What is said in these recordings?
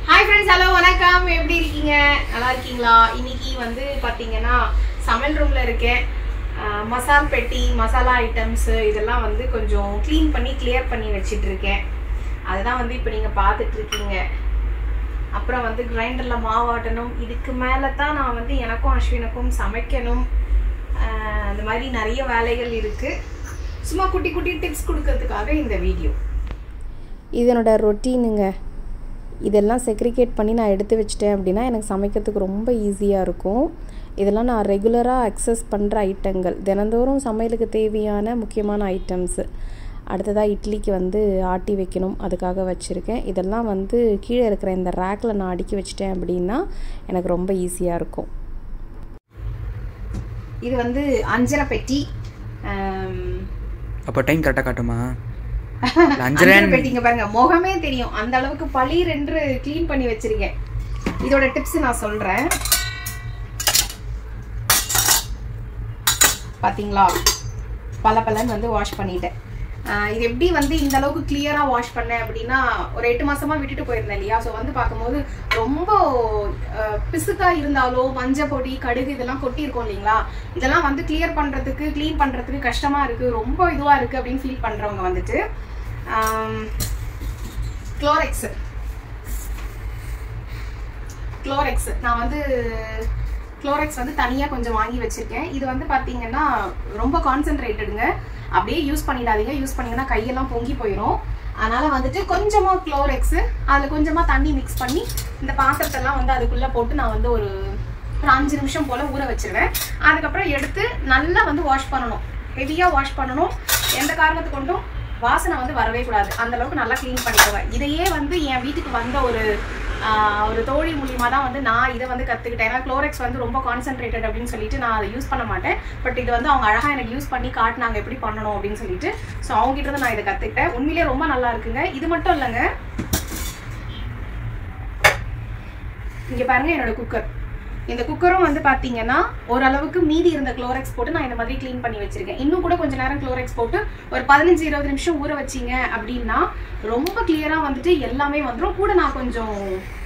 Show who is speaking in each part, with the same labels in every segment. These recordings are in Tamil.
Speaker 1: ஹாய் ஃப்ரெண்ட்ஸ் ஹலோ வணக்கம் எப்படி இருக்கீங்க நல்லா இருக்கீங்களா இன்னைக்கு வந்து பார்த்தீங்கன்னா சமையல் ரூமில் இருக்கேன் அஹ், மசால் பெட்டி மசாலா ஐட்டம்ஸ் இதெல்லாம் வந்து கொஞ்சம் க்ளீன் பண்ணி கிளியர் பண்ணி வச்சிட்டு இருக்கேன் அதுதான் வந்து இப்போ நீங்கள் பார்த்துட்டு இருக்கீங்க அப்புறம் வந்து கிரைண்டரில் மாவாட்டணும் இதுக்கு மேலே தான் நான் வந்து எனக்கும் அஸ்வினுக்கும் சமைக்கணும் அஹ், அந்த மாதிரி நிறைய வேலைகள் இருக்குது சும்மா குட்டி குட்டி டிப்ஸ் கொடுக்கறதுக்காக இந்த வீடியோ
Speaker 2: இதனோட ரொட்டீனுங்க இதெல்லாம் செக்ரிகேட் பண்ணி நான் எடுத்து வச்சிட்டேன் அப்படின்னா எனக்கு சமைக்கிறதுக்கு ரொம்ப ஈஸியாக இருக்கும் இதெல்லாம் நான் ரெகுலராக அக்சஸ் பண்ணுற ஐட்டங்கள் தினந்தோறும் சமையலுக்கு தேவையான முக்கியமான ஐட்டம்ஸு அடுத்ததாக இட்லிக்கு வந்து ஆட்டி வைக்கணும் அதுக்காக வச்சுருக்கேன் இதெல்லாம் வந்து கீழே இருக்கிற இந்த ரேக்கில் நான் அடுக்கி வச்சிட்டேன் அப்படின்னா எனக்கு ரொம்ப ஈஸியாக இருக்கும்
Speaker 1: இது வந்து அஞ்சரை பெட்டி ஆம்,
Speaker 3: அப்போ டைம் கரெக்டாக காட்டுமா
Speaker 1: அஞ்சரை
Speaker 3: அஞ்சரை
Speaker 1: பெட்டிங்க பாருங்க முகமே தெரியும் அந்த அளவுக்கு பளீர் என்று க்ளீன் பண்ணி வச்சிருக்கேன் இதோட டிப்ஸ் நான் சொல்றேன் பாத்தீங்களா பல பலன்னு வந்து வாஷ் பண்ணிட்டேன் ஆஹ் இது எப்படி வந்து இந்த அளவுக்கு கிளியரா வாஷ் பண்ணேன் அப்படின்னா ஒரு எட்டு மாசமா விட்டுட்டு போயிருந்தேன் இல்லையா ஸோ வந்து பார்க்கும்போது ரொம்ப ஆஹ் பிசுக்கா இருந்தாலோ மஞ்சள் பொடி கடுகு இதெல்லாம் கொட்டி இருக்கும் இல்லைங்களா இதெல்லாம் வந்து கிளியர் பண்றதுக்கு க்ளீன் பண்றதுக்கு கஷ்டமா இருக்கு ரொம்ப இதுவா இருக்கு அப்படின்னு ஃபீல் பண்றவங்க வந்துட்டு குளோரெக்ஸ் குளோரெக்ஸ் நான் வந்து குளோரெக்ஸ் வந்து தனியாக கொஞ்சம் வாங்கி வச்சிருக்கேன் இது வந்து பார்த்தீங்கன்னா ரொம்ப கான்சென்ட்ரேட்டடுங்க அப்படியே யூஸ் பண்ணிடாதீங்க யூஸ் பண்ணீங்கன்னா கையெல்லாம் பொங்கி போயிடும் அதனால வந்துட்டு கொஞ்சமாக குளோரெக்ஸ் அதில் கொஞ்சமாக தண்ணி மிக்ஸ் பண்ணி இந்த பாத்திரத்தெல்லாம் வந்து அதுக்குள்ளே போட்டு நான் வந்து ஒரு ஒரு அஞ்சு நிமிஷம் போல் ஊற வச்சிருவேன் அதுக்கப்புறம் எடுத்து நல்லா வந்து வாஷ் பண்ணணும் ஹெவியாக வாஷ் பண்ணணும் எந்த காரணத்து கொண்டும் வாசனை வந்து வரவே கூடாது அந்த அளவுக்கு நல்லா க்ளீன் பண்ணிக்கோங்க இதையே வந்து என் வீட்டுக்கு வந்த ஒரு ஆஹ், ஒரு தோழி மூலியமா தான் வந்து நான் இதை வந்து கற்றுக்கிட்டேன் ஏன்னா குளோரெக்ஸ் வந்து ரொம்ப கான்சென்ட்ரேட்டட் அப்படின்னு சொல்லிட்டு நான் அதை யூஸ் பண்ண மாட்டேன் பட் இது வந்து அவங்க அழகாக எனக்கு யூஸ் பண்ணி காட்டினாங்க எப்படி பண்ணணும் அப்படின்னு சொல்லிட்டு ஸோ அவங்ககிட்ட இருந்து நான் இதை கற்றுக்கிட்டேன் உண்மையிலேயே ரொம்ப நல்லா இருக்குங்க இது மட்டும் இல்லைங்க இங்கே பாருங்க என்னோட குக்கர் இந்த குக்கரும் வந்து பார்த்தீங்கன்னா ஓரளவுக்கு மீதி இருந்த குளோரெக்ஸ் போட்டு நான் இந்த மாதிரி க்ளீன் பண்ணி வச்சிருக்கேன் இன்னும் கூட கொஞ்ச நேரம் குளோரெக்ஸ் போட்டு ஒரு பதினஞ்சு இருபது நிமிஷம் ஊற வச்சீங்க அப்படின்னா ரொம்ப கிளியராக வந்துட்டு எல்லாமே வந்துடும் கூட நான் கொஞ்சம்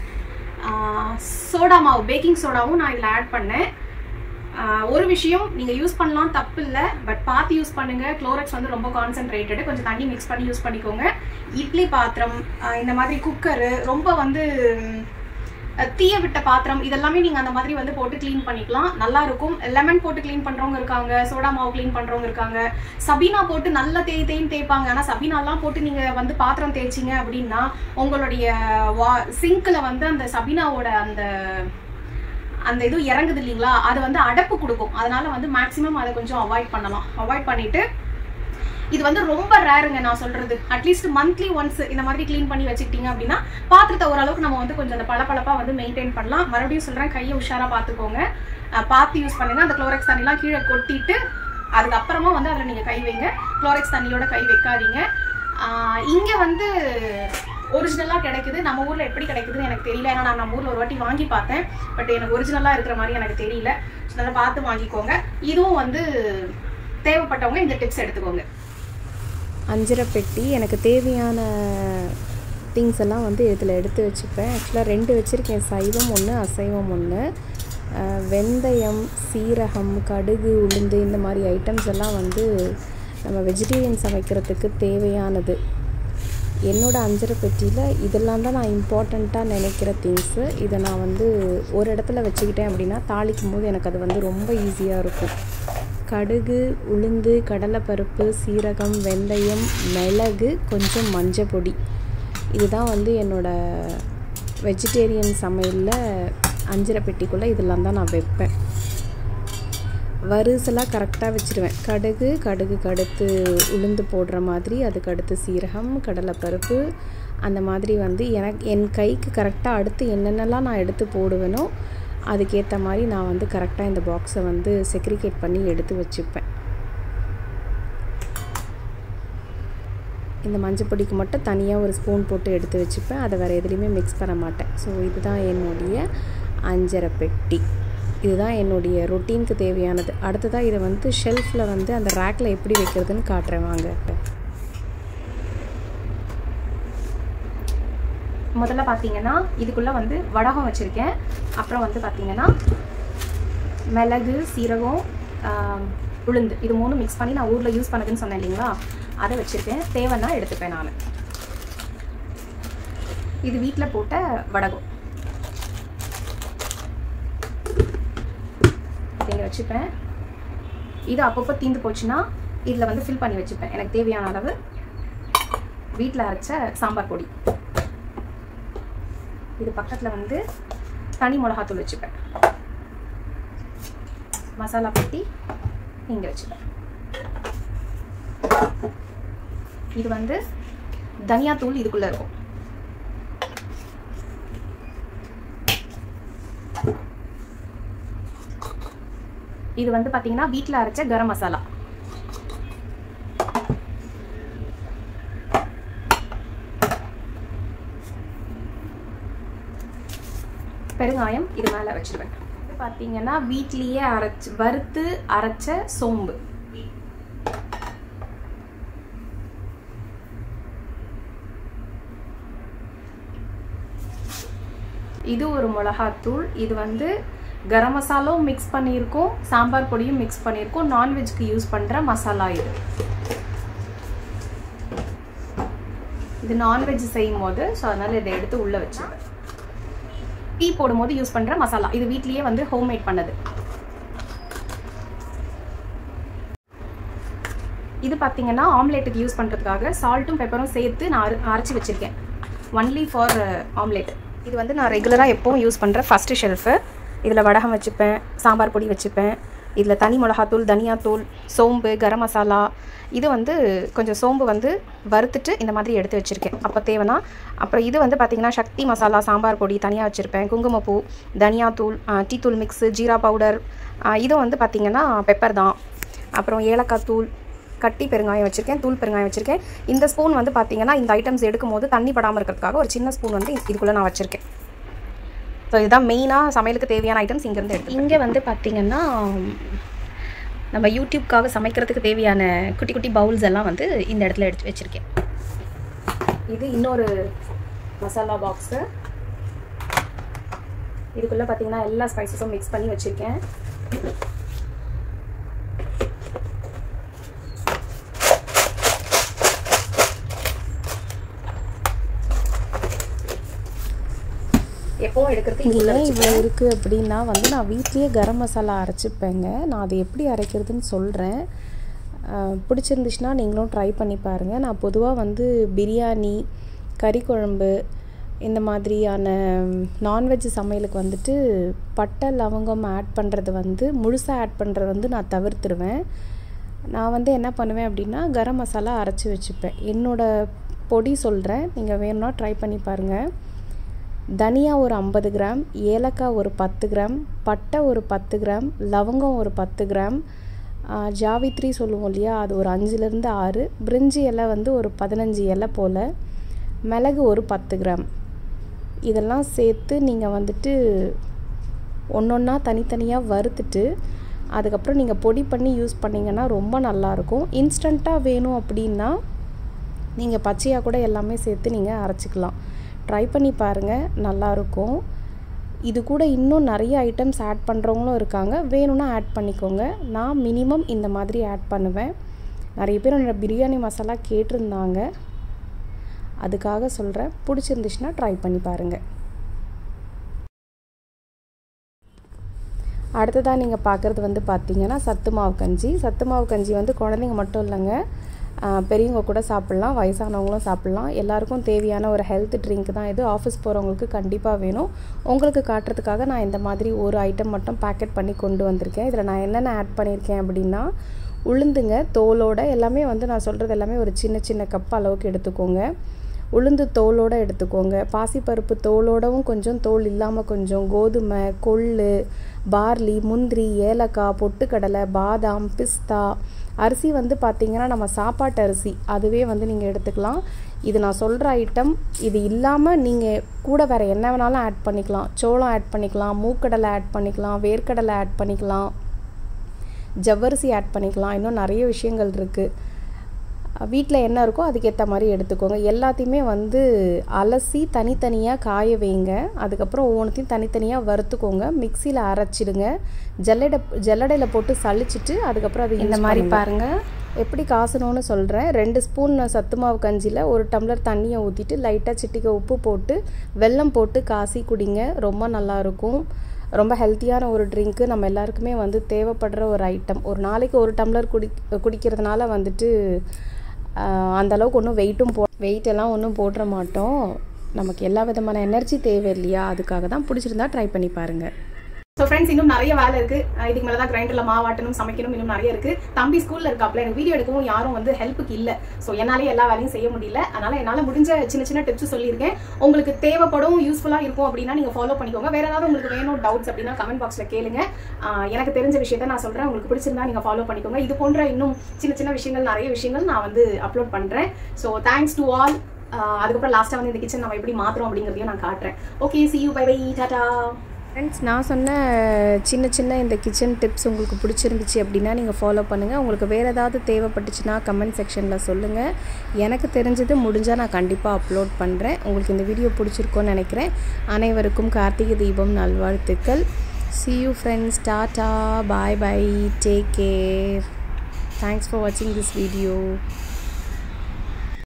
Speaker 1: சோடா மாவு பேக்கிங் சோடாவும் நான் இதில் ஆட் பண்ணேன் ஆஹ் ஒரு விஷயம் நீங்கள் யூஸ் பண்ணலாம் தப்பு இல்லை பட் பார்த்து யூஸ் பண்ணுங்க குளோரெக்ஸ் வந்து ரொம்ப கான்சென்ட்ரேட்டடு கொஞ்சம் தண்ணி மிக்ஸ் பண்ணி யூஸ் பண்ணிக்கோங்க இட்லி பாத்திரம் ஆஹ் இந்த மாதிரி குக்கரு ரொம்ப வந்து ம், அஹ் தீய விட்ட பாத்திரம் இதெல்லாமே நீங்க அந்த மாதிரி வந்து போட்டு க்ளீன் பண்ணிக்கலாம் நல்லா இருக்கும் லெமன் போட்டு க்ளீன் பண்றவங்க இருக்காங்க சோடா மாவு க்ளீன் பண்றவங்க இருக்காங்க சபீனா போட்டு நல்லா தேய் தேய்ன்னு தேய்ப்பாங்க ஆனா சபீனாலாம் போட்டு நீங்க வந்து பாத்திரம் தேய்ச்சிங்க அப்படின்னா உங்களுடைய வா சிங்க்ல வந்து அந்த சபீனாவோட அந்த அந்த இது இறங்குது இல்லைங்களா அது வந்து அடப்பு கொடுக்கும் அதனால வந்து மேக்ஸிமம் அதை கொஞ்சம் அவாய்ட் பண்ணலாம் அவாய்ட் பண்ணிட்டு இது வந்து ரொம்ப ரேருங்க நான் சொல்றது அட்லீஸ்ட் மந்த்லி ஒன்ஸ் இந்த மாதிரி க்ளீன் பண்ணி வச்சுக்கிட்டீங்க அப்படின்னா பாத்திரத்தை ஓரளவுக்கு நம்ம வந்து கொஞ்சம் அந்த பளபளப்பா வந்து மெயின்டைன் பண்ணலாம் மறுபடியும் சொல்றேன் கையை உஷாரா பார்த்துக்கோங்க அஹ் பார்த்து யூஸ் பண்ணுங்க அந்த குளோரெக்ஸ் தண்ணிலாம் கீழே கொட்டிட்டு அதுக்கப்புறமா வந்து அதில் நீங்கள் கை வைங்க குளோரெக்ஸ் தண்ணியோட கை வைக்காதீங்க ஆஹ் இங்க வந்து ஒரிஜினலாக கிடைக்குது நம்ம ஊர்ல எப்படி கிடைக்குதுன்னு எனக்கு தெரியல ஏன்னா நான் நம்ம ஊர்ல ஒரு வாட்டி வாங்கி பார்த்தேன் பட் எனக்கு ஒரிஜினலாக இருக்கிற மாதிரி எனக்கு தெரியல ஸோ நல்லா பார்த்து வாங்கிக்கோங்க இதுவும் வந்து தேவைப்பட்டவங்க இந்த டிப்ஸ் எடுத்துக்கோங்க
Speaker 2: அஞ்சரை பெட்டி எனக்கு தேவையான திங்ஸ் எல்லாம் வந்து இதில் எடுத்து வச்சுப்பேன் ஆக்சுவலாக ரெண்டு வச்சுருக்கேன் சைவம் ஒன்று அசைவம் ஒன்று வெந்தயம் சீரகம் கடுகு உளுந்து இந்த மாதிரி ஐட்டம்ஸ் எல்லாம் வந்து நம்ம வெஜிடேரியன் சமைக்கிறதுக்கு தேவையானது என்னோட அஞ்சரை பெட்டியில் இதெல்லாம் தான் நான் இம்பார்ட்டண்ட்டாக நினைக்கிற திங்ஸு இதை நான் வந்து ஒரு இடத்துல வச்சுக்கிட்டேன் அப்படின்னா தாளிக்கும் போது எனக்கு அது வந்து ரொம்ப ஈஸியாக இருக்கும் கடுகு உளுந்து கடலைப்பருப்பு சீரகம் வெந்தயம் மிளகு கொஞ்சம் மஞ்சள் பொடி இதுதான் வந்து என்னோட வெஜிடேரியன் சமையலில் அஞ்சரை பெட்டிக்குள்ளே இதெல்லாம் தான் நான் வைப்பேன் வரிசலாக கரெக்டாக வச்சுருவேன் கடுகு கடுகுக்கு அடுத்து உளுந்து போடுற மாதிரி அதுக்கு அடுத்து சீரகம் கடலைப்பருப்பு அந்த மாதிரி வந்து எனக்கு என் கைக்கு கரெக்டாக அடுத்து என்னென்னலாம் நான் எடுத்து போடுவேனோ அதுக்கேற்ற மாதிரி நான் வந்து கரெக்டாக இந்த பாக்ஸை வந்து செக்ரிகேட் பண்ணி எடுத்து வச்சுப்பேன் இந்த மஞ்சள் பொடிக்கு மட்டும் தனியாக ஒரு ஸ்பூன் போட்டு எடுத்து வச்சுப்பேன் அதை வேறு எதுலேயுமே மிக்ஸ் பண்ண மாட்டேன் ஸோ இதுதான் என்னுடைய அஞ்சரை பெட்டி இதுதான் என்னுடைய ரொட்டீனுக்கு தேவையானது அடுத்ததாக இதை வந்து ஷெல்ஃபில் வந்து அந்த ரேக்கில் எப்படி வைக்கிறதுன்னு காட்டுறேன் வாங்க
Speaker 1: முதல்ல பார்த்தீங்கன்னா இதுக்குள்ளே வந்து வடகம் வச்சுருக்கேன் அப்புறம் வந்து பார்த்தீங்கன்னா மிளகு சீரகம் ஆம், உளுந்து இது மூணும் மிக்ஸ் பண்ணி நான் ஊரில் யூஸ் பண்ணதுன்னு சொன்னேன் இல்லைங்களா அதை வச்சுருக்கேன் தேவைன்னா எடுத்துப்பேன் நான் இது வீட்டில் போட்ட வடகம் இங்கே வச்சுப்பேன் இது அப்பப்போ தீந்து போச்சுன்னா இதில் வந்து ஃபில் பண்ணி வச்சுப்பேன் எனக்கு தேவையான அளவு வீட்டில் அரைச்ச சாம்பார் பொடி இது பக்கத்தில் வந்து தனி மிளகாத்தூள் வச்சுப்பேன் மசாலா பெட்டி இங்கே வச்சுப்பேன் இது வந்து தனியாத்தூள் இதுக்குள்ளே இருக்கும் இது வந்து பார்த்தீங்கன்னா வீட்டில் அரைச்ச கரம் மசாலா பெருங்காயம் இது மேலே வச்சிருவேன் இது பார்த்தீங்கன்னா வீட்லேயே அரைச்சு வறுத்து அரைச்ச சோம்பு இது ஒரு மிளகாத்தூள் இது வந்து கரம் மசாலாவும் மிக்ஸ் பண்ணியிருக்கோம் சாம்பார் பொடியும் மிக்ஸ் பண்ணியிருக்கோம் நான்வெஜ்க்கு யூஸ் பண்ணுற மசாலா இது இது நான்வெஜ் செய்யும் போது ஸோ அதனால் இதை எடுத்து உள்ளே வச்சிருவேன் டீ போடும்போது யூஸ் பண்ணுற மசாலா இது வீட்லேயே வந்து ஹோம்மேட் பண்ணது இது பார்த்தீங்கன்னா ஆம்லேட்டுக்கு யூஸ் பண்ணுறதுக்காக சால்ட்டும் பெப்பரும் சேர்த்து நான் அரை- அரைச்சி வச்சுருக்கேன் ஒன்லி ஃபார் ஆம்லேட் இது வந்து நான் ரெகுலராக எப்போவும் யூஸ் பண்ணுற ஃபஸ்ட்டு ஷெல்ஃபு இதில் வடகம் வச்சுப்பேன் சாம்பார் பொடி வச்சுப்பேன் இதில் தனி மிளகாத்தூள் தனியாத்தூள் சோம்பு கரம் மசாலா இது வந்து கொஞ்சம் சோம்பு வந்து வறுத்துட்டு இந்த மாதிரி எடுத்து வச்சுருக்கேன் அப்போ தேவைன்னா அப்புறம் இது வந்து பார்த்திங்கன்னா சக்தி மசாலா சாம்பார் பொடி தனியாக வச்சுருப்பேன் குங்குமப்பூ தனியாத்தூள் டீத்தூள் மிக்ஸு ஜீரா பவுடர் இது வந்து பார்த்திங்கன்னா பெப்பர் தான் அப்புறம் ஏலக்காய் தூள் கட்டி பெருங்காயம் வச்சுருக்கேன் தூள் பெருங்காயம் வச்சுருக்கேன் இந்த ஸ்பூன் வந்து பார்த்தீங்கன்னா இந்த ஐட்டம்ஸ் எடுக்கும் போது தண்ணி படாமல் இருக்கிறதுக்காக ஒரு சின்ன ஸ்பூன் வந்து இதுக்குள்ளே நான் வச்சுருக்கேன் ஸோ இதுதான் மெயினாக சமையலுக்கு தேவையான ஐட்டம்ஸ் இங்கேருந்து எடுத்து இங்கே வந்து பார்த்தீங்கன்னா நம்ம யூடியூப்காக சமைக்கிறதுக்கு தேவையான குட்டி குட்டி பவுல்ஸ் எல்லாம் வந்து இந்த இடத்துல எடுத்து வச்சுருக்கேன் இது இன்னொரு மசாலா பாக்ஸு இதுக்குள்ளே பார்த்தீங்கன்னா எல்லா ஸ்பைசஸும் மிக்ஸ் பண்ணி வச்சுருக்கேன் எப்பவும் எடுக்கிறது
Speaker 2: இது
Speaker 1: இதுக்குள்ள
Speaker 2: ஏன் இவ்வளோ
Speaker 1: வச்சுப்பேன்.
Speaker 2: இருக்குது அப்படின்னா வந்து நான் வீட்லேயே கரம் மசாலா அரைச்சிப்பேங்க நான் அது எப்படி அரைக்கிறதுன்னு சொல்கிறேன் பிடிச்சிருந்துச்சுன்னா நீங்களும் ட்ரை பண்ணி பாருங்கள் நான் பொதுவாக வந்து பிரியாணி கறி குழம்பு இந்த மாதிரியான நான்வெஜ் சமையலுக்கு வந்துட்டு பட்டை லவங்கம் ஆட் பண்ணுறது வந்து முழுசாக ஆட் பண்ணுறது வந்து நான் தவிர்த்துருவேன் நான் வந்து என்ன பண்ணுவேன் அப்படின்னா கரம் மசாலா அரைச்சி வச்சுப்பேன் என்னோட பொடி சொல்கிறேன் நீங்கள் வேணும்னா ட்ரை பண்ணி பாருங்கள் தனியா ஒரு ஐம்பது கிராம் ஏலக்காய் ஒரு பத்து கிராம் பட்டை ஒரு பத்து கிராம் லவங்கம் ஒரு பத்து கிராம் ஆ, ஜாவித்ரி சொல்லுவோம் இல்லையா அது ஒரு அஞ்சுலேருந்து ஆறு பிரிஞ்சி இலை வந்து ஒரு பதினஞ்சு இலை போல் மிளகு ஒரு பத்து கிராம் இதெல்லாம் சேர்த்து நீங்கள் வந்துட்டு ஒன்றொன்னா தனித்தனியாக வறுத்துட்டு அதுக்கப்புறம் நீங்கள் பொடி பண்ணி யூஸ் பண்ணிங்கன்னா ரொம்ப நல்லாயிருக்கும் இன்ஸ்டண்ட்டாக வேணும் அப்படின்னா நீங்கள் பச்சையாக கூட எல்லாமே சேர்த்து நீங்கள் அரைச்சிக்கலாம் ட்ரை பண்ணி பாருங்கள் நல்லாயிருக்கும் இது கூட இன்னும் நிறைய ஐட்டம்ஸ் ஆட் பண்ணுறவங்களும் இருக்காங்க வேணும்னா ஆட் பண்ணிக்கோங்க நான் மினிமம் இந்த மாதிரி ஆட் பண்ணுவேன் நிறைய பேர் என்னோட பிரியாணி மசாலா கேட்டிருந்தாங்க அதுக்காக சொல்கிறேன் பிடிச்சிருந்துச்சுன்னா ட்ரை பண்ணி பாருங்கள் அடுத்ததாக நீங்கள் பார்க்குறது வந்து பார்த்தீங்கன்னா சத்து மாவு கஞ்சி சத்து மாவு கஞ்சி வந்து குழந்தைங்க மட்டும் இல்லைங்க ஆஹ் பெரியவங்க கூட சாப்பிட்லாம் வயசானவங்களும் சாப்பிட்லாம் எல்லாருக்கும் தேவையான ஒரு ஹெல்த் ட்ரிங்க் தான் இது ஆஃபீஸ் போகிறவங்களுக்கு கண்டிப்பாக வேணும் உங்களுக்கு காட்டுறதுக்காக நான் இந்த மாதிரி ஒரு ஐட்டம் மட்டும் பேக்கெட் பண்ணி கொண்டு வந்திருக்கேன் இதில் நான் என்னென்ன ஆட் பண்ணியிருக்கேன் அப்படின்னா உளுந்துங்க தோலோட எல்லாமே வந்து நான் சொல்கிறது எல்லாமே ஒரு சின்ன சின்ன கப் அளவுக்கு எடுத்துக்கோங்க உளுந்து தோலோடு எடுத்துக்கோங்க பாசிப்பருப்பு தோலோடவும் கொஞ்சம் தோல் இல்லாமல் கொஞ்சம் கோதுமை கொள்ளு பார்லி முந்திரி ஏலக்காய் பொட்டுக்கடலை பாதாம் பிஸ்தா அரிசி வந்து பார்த்திங்கன்னா நம்ம சாப்பாட்டு அரிசி அதுவே வந்து நீங்கள் எடுத்துக்கலாம் இது நான் சொல்கிற ஐட்டம் இது இல்லாமல் நீங்கள் கூட வேறு என்ன வேணாலும் ஆட் பண்ணிக்கலாம் சோளம் ஆட் பண்ணிக்கலாம் மூக்கடலை ஆட் பண்ணிக்கலாம் வேர்க்கடலை ஆட் பண்ணிக்கலாம் ஜவ்வரிசி ஆட் பண்ணிக்கலாம் இன்னும் நிறைய விஷயங்கள் இருக்குது வீட்டில் என்ன இருக்கோ அதுக்கேற்ற மாதிரி எடுத்துக்கோங்க எல்லாத்தையுமே வந்து அலசி தனித்தனியாக காய வைங்க அதுக்கப்புறம் ஒவ்வொன்றுத்தையும் தனித்தனியாக வறுத்துக்கோங்க மிக்சியில் அரைச்சிடுங்க ஜல்லடை ஜல்லடையில் போட்டு சலிச்சிட்டு அதுக்கப்புறம் அது இந்த மாதிரி பாருங்கள் எப்படி காசணும்னு சொல்கிறேன் ரெண்டு ஸ்பூன் சத்து மாவு கஞ்சியில் ஒரு டம்ளர் தண்ணியை ஊற்றிட்டு லைட்டாக சிட்டிக்க உப்பு போட்டு வெல்லம் போட்டு காசி குடிங்க ரொம்ப நல்லாயிருக்கும் ரொம்ப ஹெல்த்தியான ஒரு ட்ரிங்க்கு நம்ம எல்லாருக்குமே வந்து தேவைப்படுற ஒரு ஐட்டம் ஒரு நாளைக்கு ஒரு டம்ளர் குடி குடிக்கிறதுனால வந்துட்டு ஆஹ், அந்த அளவுக்கு ஒன்றும் வெயிட்டும் போ வெயிட் எல்லாம் ஒன்றும் போட்டுற மாட்டோம் நமக்கு எல்லா விதமான எனர்ஜி தேவை இல்லையா அதுக்காக தான் பிடிச்சிருந்தா ட்ரை பண்ணி பாருங்கள்
Speaker 1: ஸோ ஃப்ரெண்ட்ஸ் இன்னும் நிறைய வேலை இருக்கு அஹ் இதுக்கு மேலே தான் கிரைண்டரில் மாவாட்டணும் சமைக்கணும் இன்னும் நிறைய இருக்கு தம்பி ஸ்கூல்ல இருக்காப்ல எனக்கு வீடியோ எடுக்கவும் யாரும் வந்து ஹெல்ப்புக்கு இல்லை ஸோ என்னாலே எல்லா வேலையும் செய்ய முடியல அதனால என்னால் முடிஞ்ச சின்ன சின்ன டிப்ஸ் சொல்லியிருக்கேன் உங்களுக்கு தேவைப்படும் யூஸ்ஃபுல்லாக இருக்கும் அப்படின்னா நீங்கள் ஃபாலோ பண்ணிக்கோங்க வேற ஏதாவது உங்களுக்கு வேணும் டவுட்ஸ் அப்படின்னா கமெண்ட் பாக்ஸில் கேளுங்க அஹ் எனக்கு தெரிஞ்ச விஷயத்த நான் சொல்கிறேன் உங்களுக்கு பிடிச்சிருந்தா நீங்கள் ஃபாலோ பண்ணிக்கோங்க இது போன்ற இன்னும் சின்ன சின்ன விஷயங்கள் நிறைய விஷயங்கள் நான் வந்து அப்லோட் பண்ணுறேன் ஸோ தேங்க்ஸ் டு ஆல் அதுக்கப்புறம் லாஸ்ட்டாக வந்து இந்த கிச்சன் நம்ம எப்படி மாத்துறோம் அப்படிங்கிறதையும் நான் காட்டுறேன் okay see you bye bye tata
Speaker 2: friends நான் சொன்ன சின்ன சின்ன இந்த கிச்சன் டிப்ஸ் உங்களுக்கு பிடிச்சிருந்துச்சு அப்படின்னா நீங்கள் ஃபாலோ பண்ணுங்கள் உங்களுக்கு வேறு ஏதாவது தேவைப்பட்டுச்சுன்னா கமெண்ட் செக்ஷனில் சொல்லுங்கள் எனக்கு தெரிஞ்சது முடிஞ்சால் நான் கண்டிப்பாக அப்லோட் பண்ணுறேன் உங்களுக்கு இந்த வீடியோ பிடிச்சிருக்கோன்னு நினைக்கிறேன் அனைவருக்கும் கார்த்திகை தீபம் நல்வாழ்த்துக்கள் see you friends tata bye bye take care thanks for watching this video